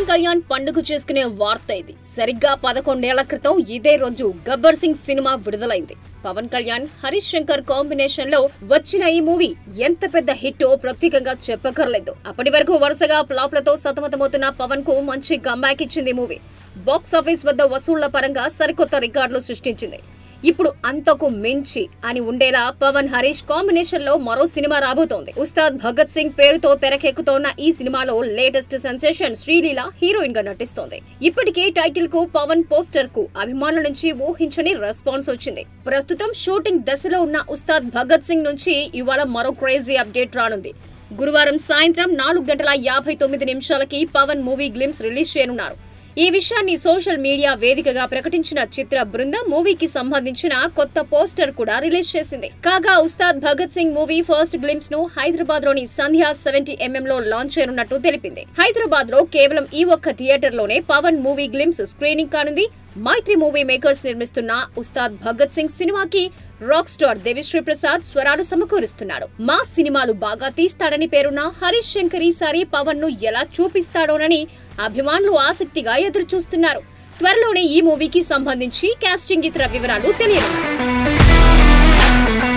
పవన్ కళ్యాణ్ పండుగ చేసుకునే వార్త ఇది సరిగ్గా పదకొండేళ్ల క్రితం ఇదే రోజు గబ్బర్ సింగ్ సినిమా విడుదలైంది పవన్ కళ్యాణ్ హరీష్ శంకర్ కాంబినేషన్ లో వచ్చిన ఈ మూవీ ఎంత పెద్ద హిట్టో ప్రత్యేకంగా చెప్పకర్లేదు అప్పటి వరకు వరుసగా ఫ్లాప్లతో సతమతమవుతున్న పవన్ కు మంచి కంబ్యాక్ ఇచ్చింది ఈ మూవీ బాక్స్ ఆఫీస్ వద్ద వసూళ్ల పరంగా సరికొత్త రికార్డులు సృష్టించింది ఇప్పుడు అంతకు మించి అని ఉండేలా పవన్ హరీష్ కాంబినేషన్ లో మరో సినిమా రాబోతోంది ఉస్తాద్ భగత్ సింగ్ పేరుతో తెరకెక్కుతోన్న ఈ సినిమాలో లేటెస్ట్ సెన్సేషన్ శ్రీలీల హీరోయిన్ గా నటిస్తోంది ఇప్పటికే టైటిల్ కు పవన్ పోస్టర్ కు అభిమానుల నుంచి ఊహించని రెస్పాన్స్ వచ్చింది ప్రస్తుతం షూటింగ్ దశలో ఉన్న ఉస్తాద్ భగత్ సింగ్ నుంచి ఇవాళ మరో క్రేజీ అప్డేట్ రానుంది గురువారం సాయంత్రం నాలుగు గంటల యాభై తొమ్మిది నిమిషాలకి పవన్ మూవీ గ్లిమ్స్ రిలీజ్ చేయనున్నారు ఈ విషయాన్ని సోషల్ మీడియా వేదికగా ప్రకటించిన చిత్ర బృందం మూవీకి సంబంధించిన కొత్త పోస్టర్ కూడా రిలీజ్ చేసింది కాగా Ustaad Bhagat Singh movie first glimpse ను హైదరాబాద్ లోని సంధ్యా సెవెంటీ ఎంఎం లో లాంచ్ చేయనున్నట్టు తెలిపింది హైదరాబాద్ లో కేవలం ఈ ఒక్క థియేటర్ లోనే పవన్ మూవీ గ్లిమ్స్ స్క్రీనింగ్ కానుంది మైత్రి మూవీ మేకర్స్ నిర్మిస్తున్న ఉస్తాద్ భగత్ సింగ్ సినిమాకి రాక్ స్టార్ దేవిశ్రీ ప్రసాద్ స్వరాలు సమకూరుస్తున్నాడు మా సినిమాలు బాగా తీస్తాడని పేరున్న హరీష్ శంకర్ ఈసారి పవన్ ను ఎలా చూపిస్తాడోనని అభిమానులు ఆసక్తిగా ఎదురు చూస్తున్నారు త్వరలోనే ఈ మూవీకి సంబంధించి కాస్టింగ్ ఇతర వివరాలు తెలియనున్నాయి